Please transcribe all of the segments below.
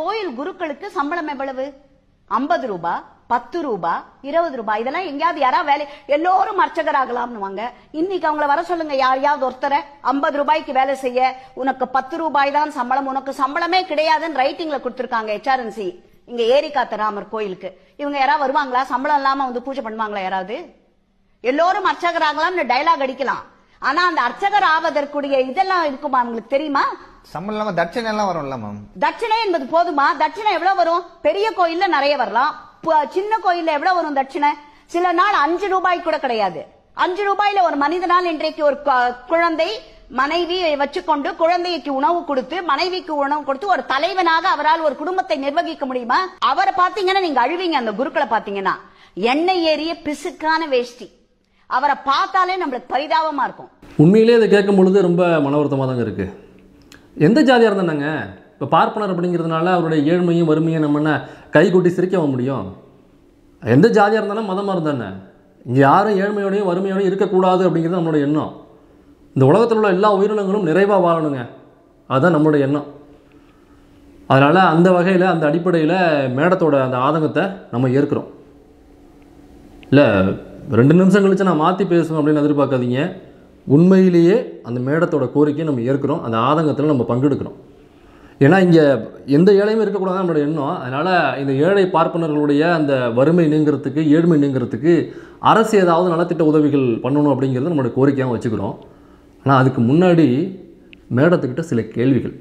கோயில் குருக்களுக்கு சம்பளம் எவ்வளவு ஐம்பது ரூபாய் பத்து ரூபாய் இருபது ரூபாய் இதெல்லாம் எங்கேயாவது யாராவது வேலை எல்லோரும் அர்ச்சகர் ஆகலாம்னுவாங்க இன்னைக்கு அவங்கள வர சொல்லுங்க யாரையாவது ஒருத்தரை ஐம்பது ரூபாய்க்கு வேலை செய்ய உனக்கு பத்து ரூபாய் தான் சம்பளம் உனக்கு சம்பளமே கிடையாதுன்னு ரைட்டிங்ல கொடுத்திருக்காங்க ஹெச்ஆர்என்சி இங்க ஏரிகாத்த ராமர் கோயிலுக்கு இவங்க யாராவது வருவாங்களா சம்பளம் இல்லாம வந்து பூஜை பண்ணுவாங்களா யாராவது எல்லோரும் அர்ச்சகர் ஆகலாம்னு டயலாக் அடிக்கலாம் ஆனா அந்த அர்ச்சகர் ஆவதற்குரிய இதெல்லாம் இருக்குமா உங்களுக்கு தெரியுமா சம்பளம் இல்லாம தட்சணை எல்லாம் வரும்ல மேம் தட்சிணை என்பது போதுமா தட்சிணை எவ்வளவு வரும் பெரிய கோயில்ல நிறைய வரலாம் ப- சின்ன கோயில்ல எவ்வளவு வரும் தட்சிணை சில நாள் அஞ்சு ரூபாய் கூட கிடையாது அஞ்சு ரூபாயில ஒரு மனிதனால் இன்றைக்கு ஒரு கு- குழந்தை மனைவி வச்சுக்கொண்டு குழந்தைக்கு உணவு கொடுத்து மனைவிக்கு உணவு கொடுத்து ஒரு தலைவனாக அவரால் ஒரு குடும்பத்தை நிர்வகிக்க முடியுமா அவரை பாத்தீங்கன்னா நீங்க அழுவீங்க அந்த குருக்களை பாத்தீங்கன்னா எண்ணெய் ஏறிய பிசுக்கான வேஷ்டி அவரை பார்த்தாலே நம்மளுக்கு பரிதாபமா இருக்கும் உண்மையிலே இதை கேட்கும் பொழுது ரொம்ப மன வருத்தமாக தாங்க இருக்குது எந்த ஜாதியாக இருந்தாங்க இப்போ பார்ப்பனர் அப்படிங்கிறதுனால அவருடைய ஏழ்மையும் வறுமையும் நம்ம என்ன கை கொட்டி சிரிக்க முடியும் எந்த ஜாதியாக இருந்தாலும் மதமாக இருந்தானே இங்கே யாரும் ஏழ்மையோடையும் வறுமையோடையும் இருக்கக்கூடாது அப்படிங்கிறது நம்மளோட எண்ணம் இந்த உலகத்தில் உள்ள எல்லா உயிரினங்களும் நிறைவாக வாழணுங்க அதுதான் நம்மளுடைய எண்ணம் அதனால் அந்த வகையில் அந்த அடிப்படையில் மேடத்தோட அந்த ஆதங்கத்தை நம்ம ஏற்கிறோம் இல்லை ரெண்டு நிமிஷம் கழிச்சு நான் மாற்றி பேசுவேன் அப்படின்னு எதிர்பார்க்காதீங்க உண்மையிலேயே அந்த மேடத்தோட கோரிக்கையை நம்ம ஏற்கிறோம் அந்த ஆதங்கத்தில் நம்ம பங்கெடுக்கிறோம் ஏன்னா இங்கே எந்த ஏழையுமே இருக்கக்கூடாது நம்மளோட எண்ணம் அதனால் இந்த ஏழை பார்ப்பனர்களுடைய அந்த வறுமை நீங்கிறதுக்கு ஏழ்மை நீங்கிறதுக்கு அரசு ஏதாவது நலத்திட்ட உதவிகள் பண்ணணும் அப்படிங்கிறது நம்மளோட கோரிக்கையாக வச்சுக்கிறோம் ஆனால் அதுக்கு முன்னாடி மேடத்துக்கிட்ட சில கேள்விகள்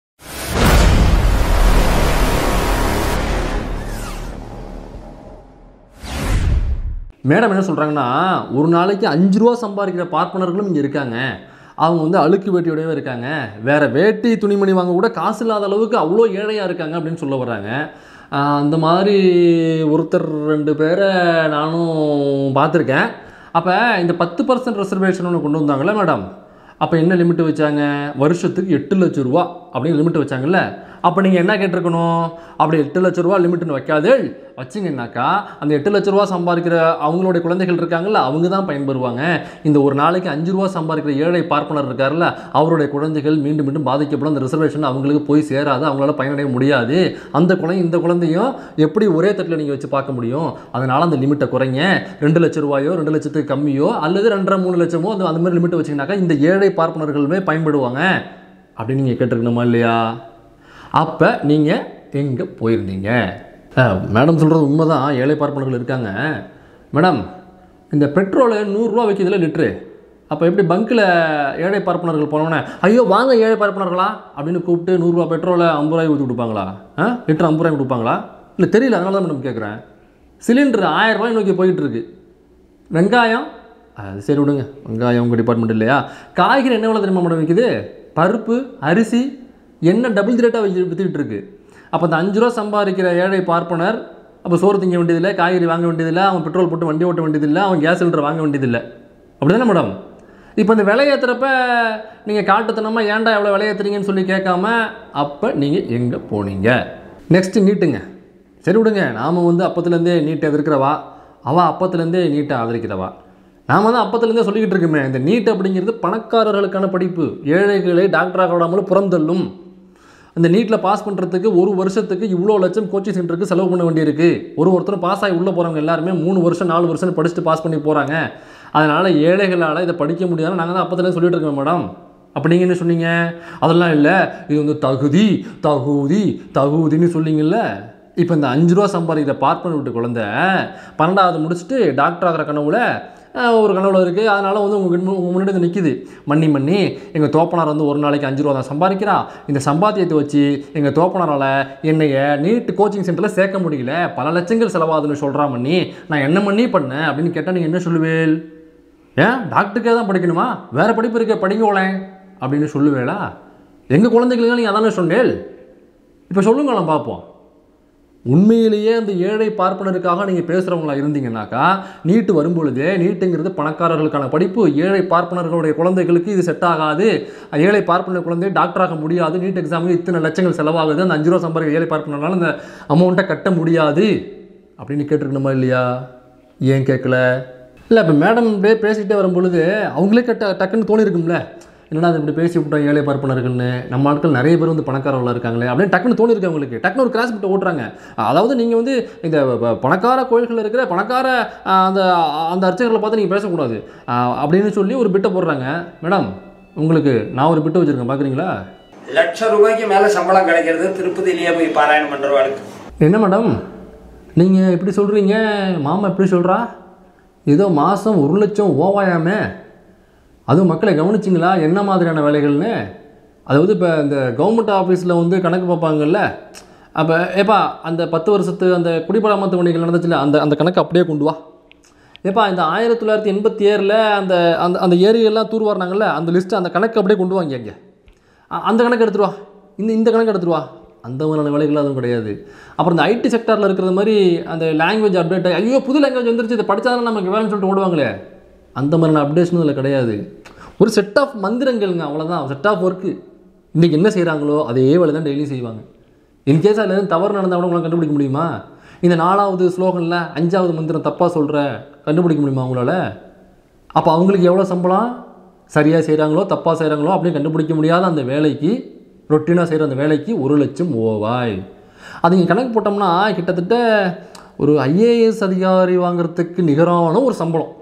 மேடம் என்ன சொல்கிறாங்கன்னா ஒரு நாளைக்கு அஞ்சு ரூபா சம்பாதிக்கிற பார்ப்பனர்களும் இங்கே இருக்காங்க அவங்க வந்து அழுக்கு வேட்டியோடவே இருக்காங்க வேற வேட்டி துணிமணி வாங்க கூட காசு இல்லாத அளவுக்கு அவ்வளோ ஏழையாக இருக்காங்க அப்படின்னு சொல்ல வர்றாங்க ஆஹ் அந்த மாதிரி ஒருத்தர் ரெண்டு பேரை நானும் பார்த்துருக்கேன் அப்போ இந்த பத்து பர்சன்ட் ரிசர்வேஷன் ஒன்று கொண்டு வந்தாங்கல்ல மேடம் அப்போ என்ன லிமிட் வச்சாங்க வருஷத்துக்கு எட்டு லட்ச ரூபா அப்படின்னு லிமிட் வச்சாங்கல்ல அப்போ நீங்கள் என்ன கேட்டிருக்கணும் அப்படி எட்டு லட்ச ரூபா லிமிட்னு வைக்காது வச்சிங்கன்னாக்கா அந்த எட்டு லட்ச ரூபா சம்பாதிக்கிற அவங்களுடைய குழந்தைகள் இருக்காங்கல்ல அவங்க தான் பயன்பெறுவாங்க இந்த ஒரு நாளைக்கு அஞ்சு ரூபா சம்பாதிக்கிற ஏழை பார்ப்பனர் இருக்கார்ல அவருடைய குழந்தைகள் மீண்டும் மீண்டும் பாதிக்கப்படும் அந்த ரிசர்வேஷன் அவங்களுக்கு போய் சேராது அவங்களால பயனடைய முடியாது அந்த குழந்தை இந்த குழந்தையும் எப்படி ஒரே தட்டில் நீங்கள் வச்சு பார்க்க முடியும் அதனால் அந்த லிமிட்டை குறைங்க ரெண்டு லட்ச ரூபாயோ ரெண்டு லட்சத்துக்கு கம்மியோ அல்லது ரெண்டரை மூணு லட்சமோ அந்த அந்த மாதிரி லிமிட் வச்சிங்கனாக்கா இந்த ஏழை பார்ப்பனர்களுமே பயன்படுவாங்க அப்படின்னு நீங்கள் கேட்டிருக்கணுமா இல்லையா அப்போ நீங்கள் எங்கே போயிருந்தீங்க மேடம் சொல்கிறது உண்மை தான் ஏழை பார்ப்பனர்கள் இருக்காங்க மேடம் இந்த பெட்ரோலு நூறுரூவா விற்கிதுல லிட்ரு அப்போ எப்படி பங்க்கில் ஏழை பார்ப்பனர்கள் போனோன்னே ஐயோ வாங்க ஏழை பார்ப்பனர்களா அப்படின்னு கூப்பிட்டு நூறுரூவா பெட்ரோலை ஐம்பது ரூபாய் ஊற்றி கொடுப்பாங்களா ஆ லிட்டர் ஐம்பது ரூபாய் கொடுப்பாங்களா இல்லை தெரியல அதனால தான் மேடம் கேட்குறேன் சிலிண்டர் ஆயிரம் ரூபாய் நோக்கி போயிட்டு இருக்கு வெங்காயம் அது சரி விடுங்க வெங்காயம் உங்கள் டிபார்ட்மெண்ட் இல்லையா காய்கறி என்ன விலை தெரியுமா மேடம் விற்கிது பருப்பு அரிசி என்ன டபுள் ரேட்டாக வச்சு விற்றுக்கிட்டு இருக்கு அப்போ அந்த அஞ்சு ரூபா சம்பாதிக்கிற ஏழை பார்ப்பனர் அப்போ சோறு திங்க வேண்டியதில்லை காய்கறி வாங்க வேண்டியதில்லை அவன் பெட்ரோல் போட்டு வண்டி ஓட்ட வேண்டியதில்லை அவன் கேஸ் சிலிண்டர் வாங்க வேண்டியதில்லை அப்படி தானே மேடம் இப்போ இந்த விலை ஏற்றுறப்ப நீங்கள் காட்டுத்தனமாக ஏன்டா எவ்வளோ விலை ஏற்றுறீங்கன்னு சொல்லி கேட்காம அப்போ நீங்கள் எங்கே போனீங்க நெக்ஸ்ட்டு நீட்டுங்க சரி விடுங்க நாம் வந்து அப்பத்துலேருந்தே நீட்டை எதிர்க்கிறவா அவள் அப்பத்துலேருந்தே நீட்டை ஆதரிக்கிறவா நாம தான் அப்பத்துலேருந்தே சொல்லிக்கிட்டு இருக்கோமே இந்த நீட் அப்படிங்கிறது பணக்காரர்களுக்கான படிப்பு ஏழைகளை டாக்டராக விடாமல் புறந்தள்ளும் அந்த நீட்டில் பாஸ் பண்ணுறதுக்கு ஒரு வருஷத்துக்கு இவ்வளோ லட்சம் கோச்சிங் சென்டருக்கு செலவு பண்ண வேண்டியிருக்கு ஒரு ஒருத்தரும் பாஸ் ஆகி உள்ளே போகிறவங்க எல்லாருமே மூணு வருஷம் நாலு வருஷம் படிச்சுட்டு பாஸ் பண்ணி போகிறாங்க அதனால் ஏழைகளால் இதை படிக்க முடியாதுன்னு நாங்கள் தான் அப்பத்துலேருந்து சொல்லிட்டு இருக்கோம் மேடம் அப்போ நீங்கள் என்ன சொன்னீங்க அதெல்லாம் இல்லை இது வந்து தகுதி தகுதி தகுதின்னு சொன்னீங்கல்ல இப்போ இந்த அஞ்சு ரூபா சம்பாதிக்கிற பார்ப்பன வீட்டு குழந்தை பன்னெண்டாவது முடிச்சுட்டு டாக்டர் ஆகிற கனவுல அஹ், ஒரு கனவுல இருக்குது அதனால் வந்து உங்கள் உங்கள் முன்னாடி வந்து நிற்கிது மண்ணி மண்ணி எங்கள் தோப்பனார் வந்து ஒரு நாளைக்கு அஞ்சு ரூபா தான் சம்பாதிக்கிறா இந்த சம்பாத்தியத்தை வச்சு எங்கள் தோப்பனாரால் என்னைய நீட் கோச்சிங் சென்டரில் சேர்க்க முடியல பல லட்சங்கள் செலவாகுதுன்னு சொல்கிறா மண்ணி நான் என்ன மண்ணி பண்ணேன் அப்படின்னு கேட்டால் நீங்கள் என்ன சொல்லுவேல் ஏன் டாக்டருக்கே தான் படிக்கணுமா வேறு படிப்பு இருக்க படிங்கோளேன் அப்படின்னு சொல்லுவேளா எங்கள் குழந்தைகளுக்கு நீங்கள் அதானே சொன்னேல் இப்போ சொல்லுங்களேன் பார்ப்போம் உண்மையிலேயே அந்த ஏழை பார்ப்பனருக்காக நீங்கள் பேசுகிறவங்களா இருந்தீங்கன்னாக்கா நீட்டு வரும்பொழுதே நீட்டுங்கிறது பணக்காரர்களுக்கான படிப்பு ஏழை பார்ப்பனர்களுடைய குழந்தைகளுக்கு இது செட் ஆகாது ஏழை பார்ப்பனர் குழந்தை டாக்டராக முடியாது நீட் எக்ஸாமுக்கு இத்தனை லட்சங்கள் செலவாகுது அந்த அஞ்சு ரூபா சம்பாதிக்க ஏழை பார்ப்பனர்னால அந்த அமௌண்ட்டை கட்ட முடியாது அப்படின்னு கேட்டிருக்கணுமா இல்லையா ஏன் கேட்கல இல்லை இப்போ மேடம் இப்படியே பேசிக்கிட்டே வரும்பொழுது அவங்களே கட்ட டக்குன்னு தோணிருக்கும்ல என்னடா அது இப்படி பேசி விட்டோம் ஏழை பார்ப்பனர்கள்னு நம்ம ஆட்கள் நிறைய பேர் வந்து பணக்காரர்களாக இருக்காங்களே அப்படின்னு டக்குன்னு தோணிருக்கு அவங்களுக்கு டக்குன்னு ஒரு கிராஸ் பிட்ட ஓட்டுறாங்க அதாவது நீங்கள் வந்து இந்த ப- பணக்கார கோயில்களில் இருக்கிற பணக்கார ஆ, அந்த அந்த அர்ச்சகர்களை பார்த்து நீங்கள் பேசக்கூடாது ஆ, அப்படின்னு சொல்லி ஒரு பிட்டை போடுறாங்க மேடம் உங்களுக்கு நான் ஒரு பிட்டை வச்சுருக்கேன் பார்க்குறீங்களா லட்சம் ரூபாய்க்கு மேல சம்பளம் கிடைக்கிறது திருப்பதியிலேயே போய் பாராயணம் பண்றவாளுக்கு என்ன மேடம் நீங்கள் இப்படி சொல்கிறீங்க மாமா இப்படி சொல்கிறா ஏதோ மாதம் ஒரு லட்சம் ஓவாயாமே அதுவும் மக்களை கவனிச்சிங்களா என்ன மாதிரியான வேலைகள்னு அதாவது இப்போ இந்த கவர்மெண்ட் ஆஃபீஸில் வந்து கணக்கு பார்ப்பாங்கல்ல அப்போ ஏப்பா அந்த பத்து வருஷத்து அந்த குடிப்படாமத்து பணிகள் நடந்துச்சுல அந்த அந்த கணக்கு அப்படியே கொண்டு வா ஏப்பா இந்த ஆயிரத்தி தொள்ளாயிரத்தி எண்பத்தி ஏழில் அந்த அந்த அந்த ஏரியெல்லாம் தூர்வாரினாங்கல்ல அந்த லிஸ்ட்டு அந்த கணக்கு அப்படியே கொண்டு வாங்க இங்கே அ- அந்த கணக்கு எடுத்துட்டு வா இந்த இந்த கணக்கு எடுத்துட்டு வா அந்த மாதிரியான வேலைகள் அதுவும் கிடையாது அப்புறம் இந்த ஐடி செக்டாரில் இருக்கிறது மாதிரி அந்த லாங்குவேஜ் அப்டேட் ஐயோ புது லாங்குவேஜ் வந்துருச்சு இதை படித்தாதானே நமக்கு வேலைன்னு சொல்லிட்டு ஓடுவாங்களே அந்த மாதிரியான அப்டேஷன் இதில் கிடையாது ஒரு செட் ஆஃப் மந்திரங்கள்ங்க அவ்வளோதான் செட் ஆஃப் ஒர்க்கு இன்றைக்கி என்ன செய்கிறாங்களோ அதே வேலை தான் டெய்லி செய்வாங்க இன்கேஸ் அதில் எதுவும் தவறு நடந்தால் கூட உங்களால் கண்டுபிடிக்க முடியுமா இந்த நாலாவது ஸ்லோகனில் அஞ்சாவது மந்திரம் தப்பாக சொல்கிற கண்டுபிடிக்க முடியுமா உங்களால் அப்போ அவங்களுக்கு எவ்வளோ சம்பளம் சரியாக செய்கிறாங்களோ தப்பாக செய்கிறாங்களோ அப்படின்னு கண்டுபிடிக்க முடியாத அந்த வேலைக்கு ரொட்டீனாக செய்கிற அந்த வேலைக்கு ஒரு லட்சம் ஓவாய் அது நீங்கள் கணக்கு போட்டோம்னா கிட்டத்தட்ட ஒரு ஐஏஎஸ் அதிகாரி வாங்குறதுக்கு நிகரான ஒரு சம்பளம்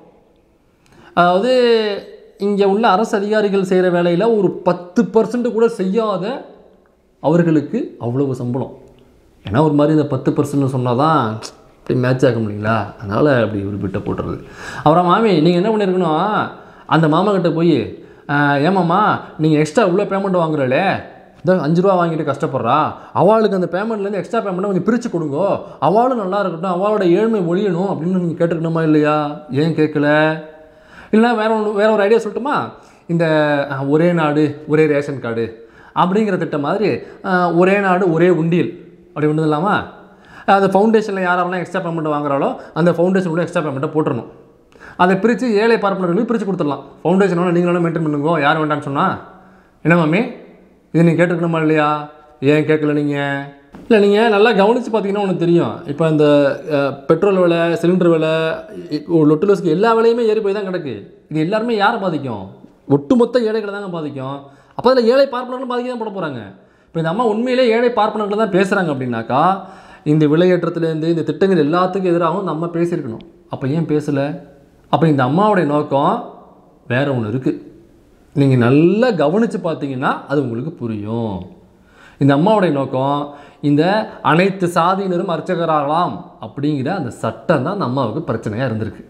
அதாவது இங்கே உள்ள அரசு அதிகாரிகள் செய்கிற வேலையில் ஒரு பத்து பர்சன்ட் கூட செய்யாத அவர்களுக்கு அவ்வளவு சம்பளம் ஏன்னா ஒரு மாதிரி இந்த பத்து பர்சன்ட்னு சொன்னால் தான் அப்படி மேட்ச் ஆக முடியுங்களா அதனால் அப்படி ஒரு பிட்டை போட்டுறது அப்புறம் மாமி நீங்கள் என்ன பண்ணியிருக்கணும் அந்த மாமா கிட்ட போய் ஏமாம்மா நீங்கள் எக்ஸ்ட்ரா இவ்வளோ பேமெண்ட் வாங்குறலே இந்த அஞ்சு ரூபா வாங்கிட்டு கஷ்டப்படுறா அவளுக்கு அந்த பேமெண்ட்லேருந்து எக்ஸ்ட்ரா பேமெண்ட்டை கொஞ்சம் பிரித்து கொடுங்கோ அவளும் நல்லா இருக்கட்டும் அவளோட ஏழ்மை ஒழியணும் அப்படின்னு நீங்கள் கேட்டுக்கணுமா இல்லையா ஏன் கேட்கல இல்லைனா வேற ஒன்று வேற ஒரு ஐடியா சொல்லட்டுமா இந்த அஹ், ஒரே நாடு ஒரே ரேஷன் கார்டு அப்படிங்கிற திட்டம் மாதிரி அஹ், ஒரே நாடு ஒரே உண்டியல் அப்படி ஒன்று இல்லாமா அந்த ஃபவுண்டேஷனில் யாரெல்லாம் எக்ஸ்ட்ரா பேமெண்ட் வாங்குறாலோ அந்த ஃபவுண்டேஷன் உள்ள எக்ஸ்ட்ரா பேமெண்ட்டை போட்டுறணும் அதை பிரித்து ஏழை பார்ப்பனர்களுக்கு பிரித்து கொடுத்துடலாம் ஃபவுண்டேஷனோட நீங்களும் மெயின்டைன் பண்ணுங்க யார் வேண்டாம்னு சொன்னால் என்ன மாமி இது நீங்கள் கேட்டுக்கணுமா இல்லையா ஏன் கேட்கல நீங்கள் இல்லை நீங்கள் நல்லா கவனித்து பார்த்தீங்கன்னா ஒன்று தெரியும் இப்போ இந்த அஹ், பெட்ரோல் விலை சிலிண்டர் விலை இ- ஒரு லொட்டுலஸ்க்கு எல்லா விலையுமே ஏறி போய் தான் கிடக்கு இது எல்லாருமே யாரை பாதிக்கும் ஒட்டுமொத்த ஏழைகளை தாங்க பாதிக்கும் அப்போ அதில் ஏழை பார்ப்பனர்களும் பாதிக்க தான் போட போகிறாங்க இப்போ இந்த அம்மா உண்மையிலே ஏழை பார்ப்பனர்களை தான் பேசுகிறாங்க அப்படின்னாக்கா இந்த விலையேற்றத்துலேருந்து இந்த திட்டங்கள் எல்லாத்துக்கும் எதிராகவும் இந்த அம்மா பேசியிருக்கணும் அப்போ ஏன் பேசலை அப்போ இந்த அம்மாவுடைய நோக்கம் வேற ஒன்று இருக்குது நீங்கள் நல்லா கவனித்து பார்த்தீங்கன்னா அது உங்களுக்கு புரியும் இந்த அம்மாவுடைய நோக்கம் இந்த அனைத்து சாதியினரும் அர்ச்சகராகலாம் அப்படிங்கிற அந்த சட்டம் தான் அந்த அம்மாவுக்கு பிரச்சனையாக இருந்திருக்கு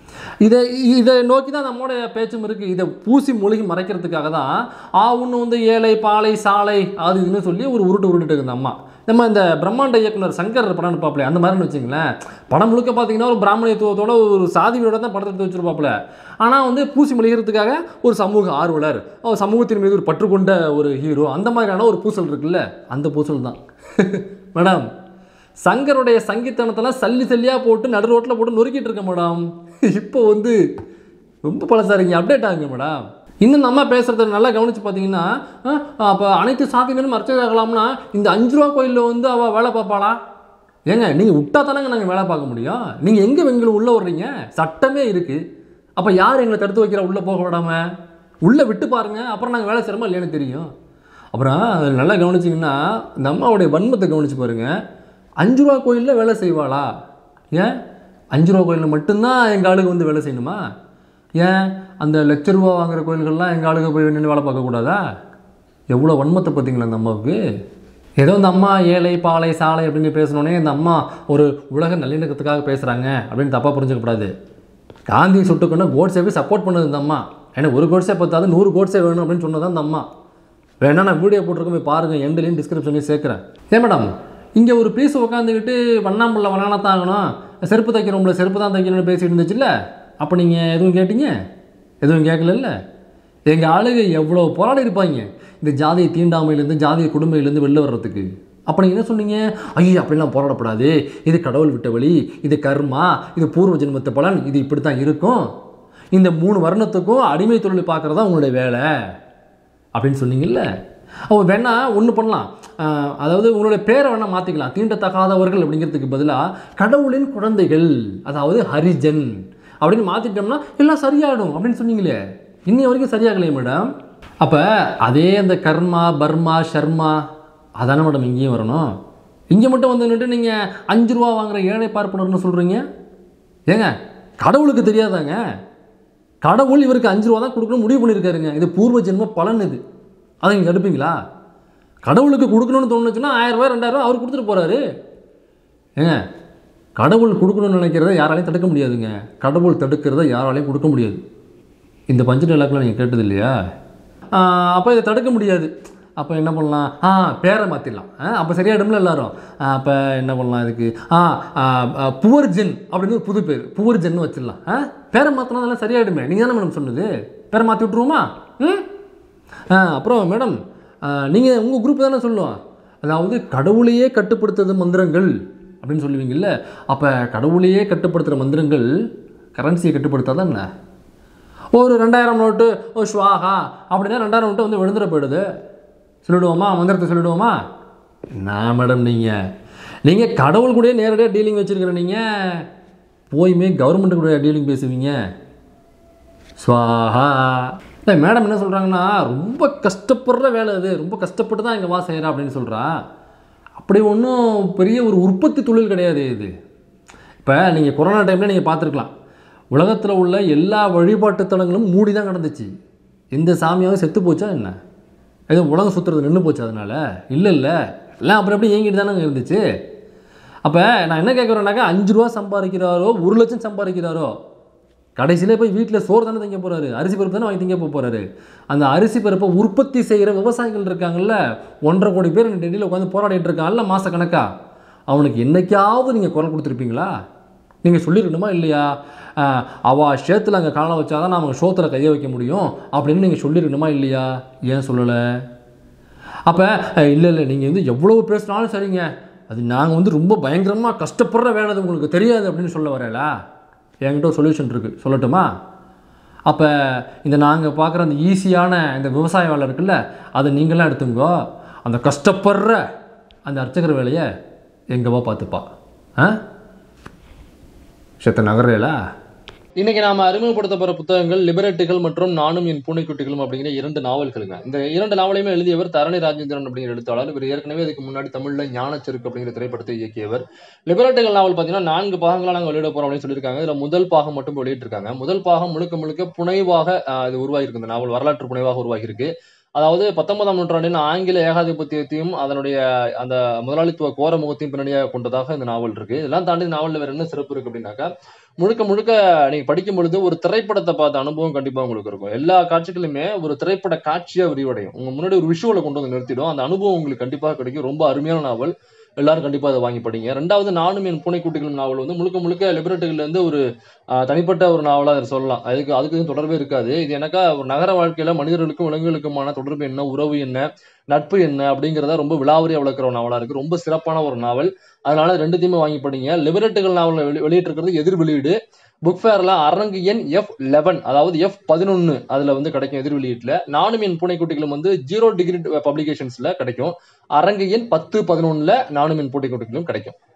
இதை இதை நோக்கி தான் நம்மளுடைய பேச்சும் இருக்குது இதை பூசி மொழிகி மறைக்கிறதுக்காக தான் ஆ ஒன்று வந்து ஏழை பாலை சாலை அது இதுன்னு சொல்லி ஒரு உருட்டு உருட்டுட்டு இருக்கு இந்த அம்மா நம்ம இந்த பிரம்மாண்ட இயக்குனர் சங்கர் படம் எடுப்பாப்ல அந்த மாதிரின்னு வச்சுங்களேன் படம் முழுக்க பார்த்தீங்கன்னா ஒரு பிராமணியத்துவத்தோட ஒரு சாதியோட தான் படத்தை எடுத்து வச்சிருப்பாப்புல ஆனால் வந்து பூசி மொழிகிறதுக்காக ஒரு சமூக ஆர்வலர் அவர் சமூகத்தின் மீது ஒரு பற்று கொண்ட ஒரு ஹீரோ அந்த மாதிரியான ஒரு பூசல் இருக்குல்ல அந்த பூசல் தான் மேடம் சங்கருடைய சங்கீத்தனத்தெல்லாம் சல்லி சல்லியாக போட்டு நடு ரோட்டில் போட்டு நொறுக்கிட்டு இருக்கேன் மேடம் இப்போ வந்து ரொம்ப பழசாரிங்க அப்டேட் ஆகுங்க மேடம் இன்னும் நம்ம பேசுகிறத நல்லா கவனித்து பார்த்தீங்கன்னா அப்போ அனைத்து சாதியினரும் அர்ச்சகராகலாம்னா இந்த அஞ்சு ரூபா கோயிலில் வந்து அவள் வேலை பார்ப்பாளா ஏங்க நீங்கள் விட்டா தானங்க நாங்கள் வேலை பார்க்க முடியும் நீங்கள் எங்கே எங்களை உள்ளே விடுறீங்க சட்டமே இருக்குது அப்போ யார் எங்களை தடுத்து வைக்கிறா உள்ளே போக விடாம உள்ளே விட்டு பாருங்க அப்புறம் நாங்கள் வேலை செய்கிறோமா இல்லையான்னு தெரியும் அப்புறம் அதில் நல்லா கவனிச்சிங்கன்னா இந்த அம்மாவுடைய வன்மத்தை கவனிச்சு பாருங்க அஞ்சு ரூபா கோயிலில் வேலை செய்வாளா ஏன் அஞ்சு ரூபா கோயிலில் மட்டும்தான் எங்கள் ஆளுங்க வந்து வேலை செய்யணுமா ஏன் அந்த லட்ச ரூபா வாங்குற கோயில்கள்லாம் எங்கள் ஆளுங்க போய் நின்று வேலை பார்க்கக்கூடாதா எவ்வளோ வன்மத்தை பார்த்தீங்களா அந்த அம்மாவுக்கு ஏதோ இந்த அம்மா ஏழை பாலை சாலை அப்படின்னு பேசினோடனே இந்த அம்மா ஒரு உலக நல்லிணக்கத்துக்காக பேசுகிறாங்க அப்படின்னு தப்பாக புரிஞ்சுக்கக்கூடாது காந்தி சுட்டுக்கொண்டு கோட்ஸேவே சப்போர்ட் பண்ணது இந்த அம்மா ஏன்னா ஒரு கோட்ஸே பார்த்தாது நூறு கோட்ஸே வேணும் அப்படின்னு சொன்னதான் இந்த அம்மா வேணா நான் வீடியோ போட்டிருக்கேன் போய் பாருங்கள் எண்ட்லையும் டிஸ்கிரிப்ஷன்லையும் சேர்க்குறேன் ஏன் மேடம் இங்கே ஒரு பீஸ் உட்காந்துக்கிட்டு வண்ணாம்புள்ள வண்ணான தான் ஆகணும் செருப்பு தைக்கிறோம்ல செருப்பு தான் தைக்கணும்னு பேசிட்டு இருந்துச்சுல்ல அப்போ நீங்கள் எதுவும் கேட்டீங்க எதுவும் கேட்கலல்ல எங்கள் ஆளுங்க எவ்வளோ போராடி இருப்பாங்க இந்த ஜாதியை தீண்டாமையிலேருந்து ஜாதிய கொடுமையிலேருந்து வெளில வர்றதுக்கு அப்போ நீங்கள் என்ன சொன்னீங்க ஐயோ அப்படிலாம் போராடக்கூடாது இது கடவுள் விட்ட வழி இது கர்மா இது பூர்வ ஜென்மத்து பலன் இது இப்படி தான் இருக்கும் இந்த மூணு வர்ணத்துக்கும் அடிமை தொழில் பார்க்குறது தான் உங்களுடைய வேலை அப்படின்னு சொன்னீங்கல்ல அவங்க வேணா ஒன்று பண்ணலாம் ஆஹ் அதாவது உங்களுடைய பேரை வேணால் மாற்றிக்கலாம் தீண்டத்தகாதவர்கள் அப்படிங்கிறதுக்கு பதிலாக கடவுளின் குழந்தைகள் அதாவது ஹரிஜன் அப்படின்னு மாற்றிட்டோம்னா எல்லாம் சரியாயிடும் அப்படின்னு சொன்னீங்களே இன்னி வரைக்கும் சரியாகலையே மேடம் அப்போ அதே அந்த கர்மா பர்மா ஷர்மா அதானே மேடம் இங்கேயும் வரணும் இங்கே மட்டும் வந்து நின்றுட்டு நீங்கள் அஞ்சு ரூபா வாங்குற ஏழை பார்ப்பனர்னு சொல்கிறீங்க ஏங்க கடவுளுக்கு தெரியாதாங்க கடவுள் இவருக்கு அஞ்சு ரூபா தான் கொடுக்கணும் முடிவு பண்ணியிருக்காருங்க இது பூர்வ ஜென்ம பலன் இது அதை நீங்கள் தடுப்பீங்களா கடவுளுக்கு கொடுக்கணும்னு தோணுச்சுன்னா ஆயிரம் ரூபாய் ரெண்டாயிரம் ரூபாய் அவர் கொடுத்துட்டு போகிறாரு ஏங்க கடவுள் கொடுக்கணும்னு நினைக்கிறத யாராலையும் தடுக்க முடியாதுங்க கடவுள் தடுக்கிறத யாராலையும் கொடுக்க முடியாது இந்த பஞ்ச டைலாக்லாம் நீங்கள் கேட்டது இல்லையா அப்போ இதை தடுக்க முடியாது அப்போ என்ன பண்ணலாம் ஆ பேரை மாற்றிடலாம் அப்போ சரியாயிடும்ல எல்லாரும் அப்போ என்ன பண்ணலாம் இதுக்கு ஆ புவர் ஜென் அப்படின்னு ஒரு புது பேர் புவர் ஜென்னு வச்சிடலாம் ஆ பேரை மாற்றினா அதெல்லாம் சரியாயிடுமே நீங்கள் தானே மேடம் சொன்னது பேரை மாற்றி விட்ருவோமா ம் ஆ அப்புறம் மேடம் நீங்கள் உங்கள் குரூப் தானே சொல்லுவோம் அதாவது கடவுளையே கட்டுப்படுத்துறது மந்திரங்கள் அப்படின்னு சொல்லுவீங்கல்ல அப்போ கடவுளையே கட்டுப்படுத்துகிற மந்திரங்கள் கரன்சியை கட்டுப்படுத்தாதான் என்ன ஒரு ரெண்டாயிரம் நோட்டு ஓ ஸ்வாஹா அப்படின்னா ரெண்டாயிரம் நோட்டு வந்து விழுந்துட போயிடுது சொல்லிடுவோமா மந்திரத்தை சொல்லிடுவோமா நான் மேடம் நீங்கள் நீங்கள் கடவுள் கூடயே நேரடியாக டீலிங் வச்சுருக்கிற நீங்கள் போயுமே கவர்மெண்ட்டு கூட டீலிங் பேசுவீங்க ஸ்வாஹா இல்லை மேடம் என்ன சொல்கிறாங்கன்னா ரொம்ப கஷ்டப்படுற வேலை அது ரொம்ப கஷ்டப்பட்டு தான் எங்கள் வா செய்கிறா அப்படின்னு சொல்கிறா அப்படி ஒன்றும் பெரிய ஒரு உற்பத்தி தொழில் கிடையாது இது இப்போ நீங்கள் கொரோனா டைமில் நீங்கள் பார்த்துருக்கலாம் உலகத்தில் உள்ள எல்லா வழிபாட்டு தலங்களும் மூடி தான் கிடந்துச்சு எந்த சாமியாவது செத்து போச்சா என்ன எதுவும் உலகம் சுற்றுறது நின்று போச்சு அதனால் இல்லை இல்லை எல்லாம் அப்புறம் எப்படி இயங்கிட்டு தானே இருந்துச்சு அப்போ நான் என்ன கேட்குறேன்னாக்கா அஞ்சு ரூபா சம்பாதிக்கிறாரோ ஒரு லட்சம் சம்பாதிக்கிறாரோ கடைசியில் போய் வீட்டில் சோறு தானே திங்க போகிறாரு அரிசி பருப்பு தானே வாங்கி திங்க போகிறாரு அந்த அரிசி பருப்பை உற்பத்தி செய்கிற விவசாயிகள் இருக்காங்கல்ல ஒன்றரை கோடி பேர் டெல்லியில் உட்காந்து போராடிட்டு இருக்காங்கல்ல மாத கணக்கா அவனுக்கு என்னைக்காவது நீங்கள் குரல் கொடுத்துருப்பீங்களா நீங்கள் சொல்லிருக்கணுமா இல்லையா ஆஹ், அவ ஷேத்தில் அங்கே காலம் வச்சாதான் நாம ஷோத்தில் கையை வைக்க முடியும் அப்படின்னு நீங்கள் சொல்லிருக்கணுமா இல்லையா ஏன் சொல்லலை அப்போ இல்லை இல்லை நீங்கள் வந்து எவ்வளோ பேசினாலும் சரிங்க அது நாங்கள் வந்து ரொம்ப பயங்கரமாக கஷ்டப்படுற வேலை அது உங்களுக்கு தெரியாது அப்படின்னு சொல்ல வரலா என்கிட்ட ஒரு சொல்யூஷன் இருக்குது சொல்லட்டுமா அப்போ இந்த நாங்கள் பார்க்குற அந்த ஈஸியான இந்த விவசாய வேலை இருக்குல்ல அதை நீங்களாம் எடுத்துங்கோ அந்த கஷ்டப்படுற அந்த அர்ச்சகர் வேலையை எங்கவா பார்த்துப்பா ஆ செத்த நகரேலா இன்னைக்கு நாம அறிமுகப்படுத்த போற புத்தகங்கள் லிபரேட்டுகள் மற்றும் நானும் என் பூனைக்குட்டிகளும் அப்படிங்கிற இரண்டு நாவல்களுங்க இந்த இரண்டு நாவலையுமே எழுதியவர் தரணி ராஜேந்திரன் அப்படிங்கிற எழுத்தாளர் இவர் ஏற்கனவே இதுக்கு முன்னாடி தமிழ்ல ஞானச்செருக்கு அப்படிங்கிற திரைப்படத்தை இயக்கியவர் லிபரேட்டுகள் நாவல் பார்த்தீங்கன்னா நான்கு பாகங்களா நாங்கள் வெளியிட போறோம் அப்படின்னு சொல்லியிருக்காங்க இதுல முதல் பாகம் மட்டும் வெளியிட்டிருக்காங்க முதல் பாகம் முழுக்க முழுக்க புனைவாக ஆஹ், இது உருவாகிருக்கு இந்த நாவல் வரலாற்று புனைவாக உருவாகியிருக்கு அதாவது பத்தொன்பதாம் நூற்றாண்டின் ஆங்கில ஏகாதிபத்தியத்தையும் அதனுடைய அந்த முதலாளித்துவ கோர முகத்தையும் பின்னணியாக கொண்டதாக இந்த நாவல் இருக்கு இதெல்லாம் தாண்டி இந்த நாவலில் வேற என்ன சிறப்பு இருக்கு அப்படின்னாக்கா முழுக்க முழுக்க நீங்க படிக்கும் பொழுது ஒரு திரைப்படத்தை பார்த்த அனுபவம் கண்டிப்பா உங்களுக்கு இருக்கும் எல்லா காட்சிகளுமே ஒரு திரைப்பட காட்சியா விரிவடையும் உங்க முன்னாடி ஒரு விஷுவலை கொண்டு வந்து நிறுத்திடும் அந்த அனுபவம் உங்களுக்கு கண்டிப்பாக கிடைக்கும் ரொம்ப அருமையான நாவல் எல்லாரும் கண்டிப்பா அதை வாங்கி படிங்க ரெண்டாவது நானும் என் பூனைக்குட்டிகளும் நாவல் வந்து முழுக்க முழுக்க லிபரேட்டுகள்ல இருந்து ஒரு ஆஹ், தனிப்பட்ட ஒரு நாவலா அதை சொல்லலாம் அதுக்கு அதுக்கு எதுவும் தொடர்பே இருக்காது இது எனக்கா ஒரு நகர வாழ்க்கையில மனிதர்களுக்கும் விலங்குகளுக்குமான தொடர்பு என்ன உறவு என்ன நட்பு என்ன அப்படிங்கிறத ரொம்ப விலாவரியா விளக்குற ஒரு நாவலா இருக்கு ரொம்ப சிறப்பான ஒரு நாவல் அதனால ரெண்டுத்தையுமே வாங்கி படிங்க லிபரேட்டுகள் நாவல் வெளி வெளியிட்டிருக்கிறது எதிர் வெளியீடு புக் ஃபேர்ல அரங்கு எண் எஃப் லெவன் அதாவது எஃப் பதினொன்னு அதுல வந்து கிடைக்கும் எதிர் வெளியீட்டுல நானும் என் பூனைக்குட்டிகளும் வந்து ஜீரோ டிகிரி பப்ளிகேஷன்ஸ்ல கிடைக்கும் அரங்கு எண் பத்து பதினொன்னுல நானும் என் பூனைக்குட்டிகளும் கிடைக்கும்